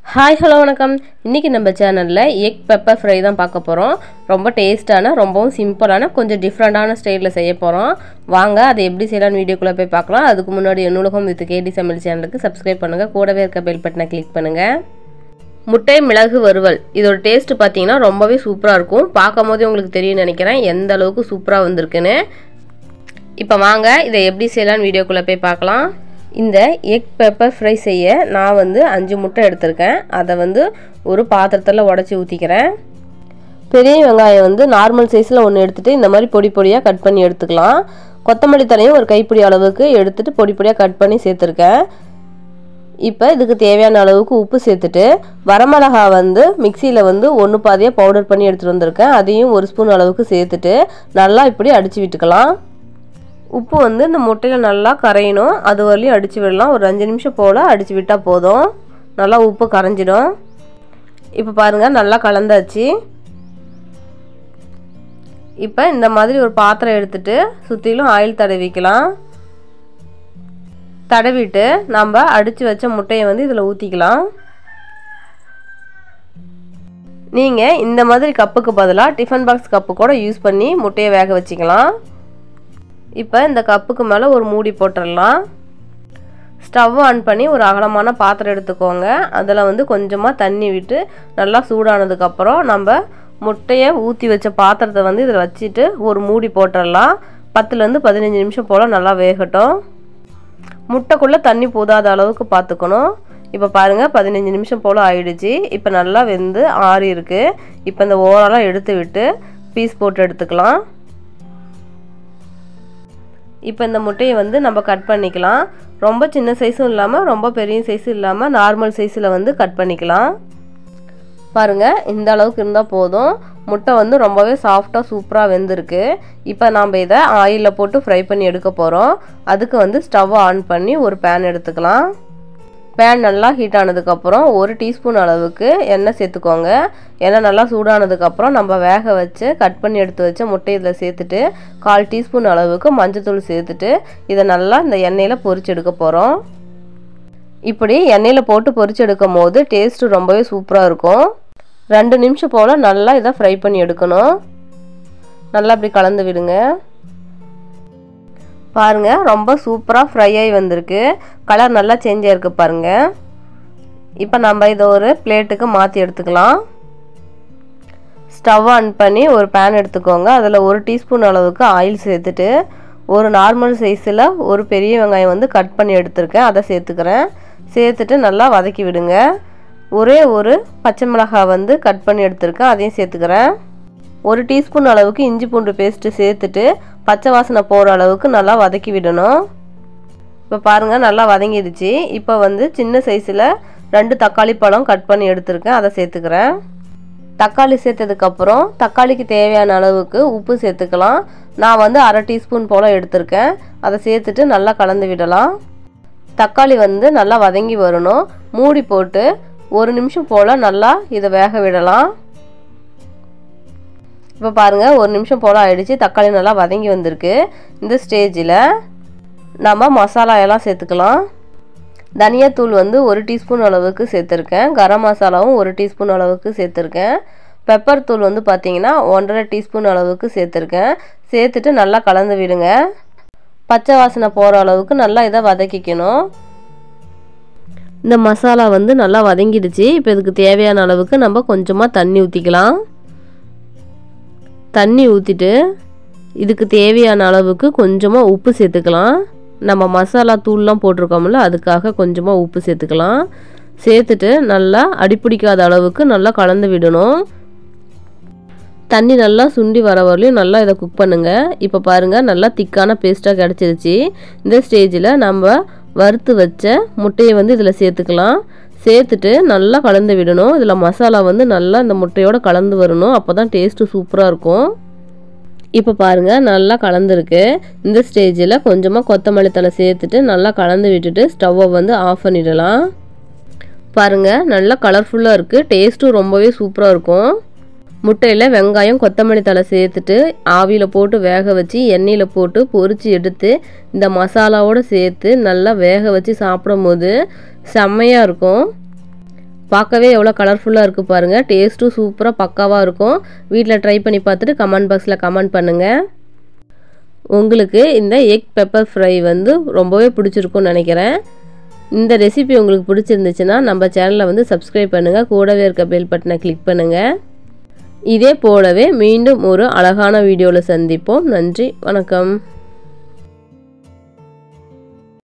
hi hello வணக்கம் இன்றைக்கி நம்ம சேனலில் எக் பெப்பர் ஃப்ரை தான் பார்க்க போகிறோம் ரொம்ப டேஸ்ட்டான ரொம்பவும் சிம்பிளான கொஞ்சம் டிஃப்ரெண்ட்டான ஸ்டைலில் செய்ய போகிறோம் வாங்க அதை எப்படி செய்யலாம்னு வீடியோக்குள்ளே போய் பார்க்கலாம் அதுக்கு முன்னாடி என்னுலகம் வித் கேடி சமையல் சேனலுக்கு சப்ஸ்கிரைப் பண்ணுங்கள் கூடவே இருக்க பெல் பட்டனை கிளிக் பண்ணுங்கள் முட்டை மிளகு வறுவல் இதோட டேஸ்ட் பார்த்தீங்கன்னா ரொம்பவே சூப்பராக இருக்கும் பார்க்கும் போதே உங்களுக்கு தெரியும்னு நினைக்கிறேன் எந்த அளவுக்கு சூப்பராக வந்திருக்குன்னு இப்போ வாங்க இதை எப்படி செய்யலாம்னு வீடியோக்குள்ளே போய் பார்க்கலாம் இந்த எக் பெப்பர் ஃப்ரை செய்ய நான் வந்து அஞ்சு முட்டை எடுத்திருக்கேன் அதை வந்து ஒரு பாத்திரத்தில் உடச்சி ஊற்றிக்கிறேன் பெரிய வெங்காயம் வந்து நார்மல் சைஸில் ஒன்று எடுத்துகிட்டு இந்த மாதிரி பொடி பொடியாக கட் பண்ணி எடுத்துக்கலாம் கொத்தமல்லி தலையும் ஒரு கைப்பிடி அளவுக்கு எடுத்துகிட்டு பொடி பொடியாக கட் பண்ணி சேர்த்துருக்கேன் இப்போ இதுக்கு தேவையான அளவுக்கு உப்பு சேர்த்துட்டு வரமிளகா வந்து மிக்சியில் வந்து ஒன்று பாதியாக பவுடர் பண்ணி எடுத்துகிட்டு வந்திருக்கேன் அதையும் ஒரு ஸ்பூன் அளவுக்கு சேர்த்துட்டு நல்லா இப்படி அடித்து விட்டுக்கலாம் உப்பு வந்து இந்த முட்டையில் நல்லா கரையணும் அது வரலையும் அடித்து விடலாம் ஒரு அஞ்சு நிமிஷம் போல் அடித்து விட்டால் போதும் நல்லா உப்பு கரைஞ்சிடும் இப்போ பாருங்கள் நல்லா கலந்தாச்சு இப்போ இந்த மாதிரி ஒரு பாத்திரம் எடுத்துட்டு சுற்றிலும் ஆயில் தடவிக்கலாம் தடவிட்டு நம்ம அடித்து வச்ச முட்டையை வந்து இதில் ஊற்றிக்கலாம் நீங்கள் இந்த மாதிரி கப்புக்கு பதிலாக டிஃபன் பாக்ஸ் கப்பு கூட யூஸ் பண்ணி முட்டையை வேக வச்சுக்கலாம் இப்போ இந்த கப்புக்கு மேலே ஒரு மூடி போட்டுடலாம் ஸ்டவ் ஆன் பண்ணி ஒரு அகலமான பாத்திரம் எடுத்துக்கோங்க அதில் வந்து கொஞ்சமாக தண்ணி விட்டு நல்லா சூடானதுக்கப்புறம் நம்ம முட்டையை ஊற்றி வச்ச பாத்திரத்தை வந்து இதில் வச்சுட்டு ஒரு மூடி போட்டுடலாம் பத்துலேருந்து பதினஞ்சு நிமிஷம் போல் நல்லா வேகட்டும் முட்டைக்குள்ளே தண்ணி போதாத அளவுக்கு பார்த்துக்கணும் இப்போ பாருங்கள் பதினஞ்சு நிமிஷம் போல் ஆயிடுச்சு இப்போ நல்லா வெந்து ஆறி இருக்குது இப்போ இந்த ஓரெல்லாம் எடுத்து விட்டு பீஸ் போட்டு எடுத்துக்கலாம் இப்போ இந்த முட்டையை வந்து நம்ம கட் பண்ணிக்கலாம் ரொம்ப சின்ன சைஸும் இல்லாமல் ரொம்ப பெரிய சைஸும் இல்லாமல் நார்மல் சைஸில் வந்து கட் பண்ணிக்கலாம் பாருங்கள் இந்த அளவுக்கு இருந்தால் போதும் முட்டை வந்து ரொம்பவே சாஃப்டாக சூப்பராக வெந்திருக்கு இப்போ நாம் இதை ஆயிலில் போட்டு ஃப்ரை பண்ணி எடுக்க போகிறோம் அதுக்கு வந்து ஸ்டவ் ஆன் பண்ணி ஒரு பேன் எடுத்துக்கலாம் பேன் நல்லா ஹீட் ஆனதுக்கப்புறம் ஒரு டீஸ்பூன் அளவுக்கு எண்ணெய் சேர்த்துக்கோங்க எண்ணெய் நல்லா சூடானதுக்கப்புறம் நம்ம வேக வச்சு கட் பண்ணி எடுத்து வச்ச முட்டை இதில் சேர்த்துட்டு கால் டீஸ்பூன் அளவுக்கு மஞ்சத்தூள் சேர்த்துட்டு இதை நல்லா இந்த எண்ணெயில் பொரிச்சு எடுக்க போகிறோம் இப்படி எண்ணெயில் போட்டு பொரிச்சு எடுக்கும் போது டேஸ்ட்டு ரொம்பவே சூப்பராக இருக்கும் ரெண்டு நிமிஷம் போல் நல்லா இதை ஃப்ரை பண்ணி எடுக்கணும் நல்லா இப்படி கலந்து விடுங்க பாருங்கள் ரொம்ப சூப்பராக ஃப்ரை ஆகி வந்திருக்கு கலர் நல்லா சேஞ்ச் ஆகிருக்கு பாருங்கள் இப்போ நம்ம இதை ஒரு பிளேட்டுக்கு மாற்றி எடுத்துக்கலாம் ஸ்டவ் ஆன் பண்ணி ஒரு பேன் எடுத்துக்கோங்க அதில் ஒரு டீஸ்பூன் அளவுக்கு ஆயில் சேர்த்துட்டு ஒரு நார்மல் சைஸில் ஒரு பெரிய வெங்காயம் வந்து கட் பண்ணி எடுத்திருக்கேன் அதை சேர்த்துக்கிறேன் சேர்த்துட்டு நல்லா வதக்கி விடுங்க ஒரே ஒரு பச்சை மிளகாய் வந்து கட் பண்ணி எடுத்திருக்கேன் அதையும் சேர்த்துக்கிறேன் ஒரு டீஸ்பூன் அளவுக்கு இஞ்சி பூண்டு பேஸ்ட்டு சேர்த்துட்டு பச்சை வாசனை போகிற அளவுக்கு நல்லா வதக்கி விடணும் இப்போ பாருங்கள் நல்லா வதங்கிடுச்சு இப்போ வந்து சின்ன சைஸில் ரெண்டு தக்காளி பழம் கட் பண்ணி எடுத்திருக்கேன் அதை சேர்த்துக்கிறேன் தக்காளி சேர்த்ததுக்கப்புறம் தக்காளிக்கு தேவையான அளவுக்கு உப்பு சேர்த்துக்கலாம் நான் வந்து அரை டீஸ்பூன் போல் எடுத்திருக்கேன் அதை சேர்த்துட்டு நல்லா கலந்து விடலாம் தக்காளி வந்து நல்லா வதங்கி வரணும் மூடி போட்டு ஒரு நிமிஷம் போல் நல்லா இதை வேக விடலாம் இப்போ பாருங்கள் ஒரு நிமிஷம் போல் ஆயிடுச்சு தக்காளி நல்லா வதங்கி வந்திருக்கு இந்த ஸ்டேஜில் நம்ம மசாலா எல்லாம் சேர்த்துக்கலாம் தனியாத்தூள் வந்து ஒரு டீஸ்பூன் அளவுக்கு சேர்த்துருக்கேன் கரம் மசாலாவும் ஒரு டீஸ்பூன் அளவுக்கு சேர்த்துருக்கேன் பெப்பர் தூள் வந்து பார்த்திங்கன்னா ஒன்றரை டீஸ்பூன் அளவுக்கு சேர்த்துருக்கேன் சேர்த்துட்டு நல்லா கலந்து விடுங்க பச்சை வாசனை போகிற அளவுக்கு நல்லா இதை வதக்கிக்கணும் இந்த மசாலா வந்து நல்லா வதங்கிடுச்சு இப்போ இதுக்கு தேவையான அளவுக்கு நம்ம கொஞ்சமாக தண்ணி ஊற்றிக்கலாம் தண்ணி ஊற்றிட்டு இதுக்கு தேவையான அளவுக்கு கொஞ்சமாக உப்பு சேர்த்துக்கலாம் நம்ம மசாலா தூள்லாம் போட்டிருக்கோம்ல அதுக்காக கொஞ்சமாக உப்பு சேர்த்துக்கலாம் சேர்த்துட்டு நல்லா அடிப்பிடிக்காத அளவுக்கு நல்லா கலந்து விடணும் தண்ணி நல்லா சுண்டி வர வரலையும் நல்லா இதை குக் பண்ணுங்கள் இப்போ பாருங்கள் நல்லா திக்கான பேஸ்ட்டாக கிடச்சிருச்சு இந்த ஸ்டேஜில் நம்ம வறுத்து வச்ச முட்டையை வந்து இதில் சேர்த்துக்கலாம் சேர்த்துட்டு நல்லா கலந்து விடணும் இதில் மசாலா வந்து நல்லா இந்த முட்டையோடு கலந்து வரணும் அப்போ தான் டேஸ்ட்டு சூப்பராக இருக்கும் இப்போ பாருங்கள் நல்லா கலந்துருக்கு இந்த ஸ்டேஜில் கொஞ்சமாக கொத்தமல்லி தலை சேர்த்துட்டு நல்லா கலந்து விட்டுட்டு ஸ்டவ்வை வந்து ஆஃப் பண்ணிடலாம் பாருங்கள் நல்லா கலர்ஃபுல்லாக இருக்குது டேஸ்ட்டும் ரொம்பவே சூப்பராக இருக்கும் முட்டையில் வெங்காயம் கொத்தமல்லி தலை சேர்த்துட்டு ஆவியில் போட்டு வேக வச்சு எண்ணெயில் போட்டு பொரித்து எடுத்து இந்த மசாலாவோடு சேர்த்து நல்லா வேக வச்சு சாப்பிடும் போது செம்மையாக இருக்கும் பார்க்கவே எவ்வளோ கலர்ஃபுல்லாக இருக்குது பாருங்கள் டேஸ்ட்டும் சூப்பராக பக்காவாக இருக்கும் வீட்டில் ட்ரை பண்ணி பார்த்துட்டு கமெண்ட் பாக்ஸில் கமெண்ட் பண்ணுங்கள் உங்களுக்கு இந்த எக் பெப்பர் ஃப்ரை வந்து ரொம்பவே பிடிச்சிருக்கும்னு நினைக்கிறேன் இந்த ரெசிபி உங்களுக்கு பிடிச்சிருந்துச்சுன்னா நம்ம சேனலை வந்து சப்ஸ்கிரைப் பண்ணுங்கள் கூடவே இருக்க பெல் பட்டனை கிளிக் பண்ணுங்கள் இதே போலவே மீண்டும் ஒரு அழகான வீடியோவில் சந்திப்போம் நன்றி வணக்கம்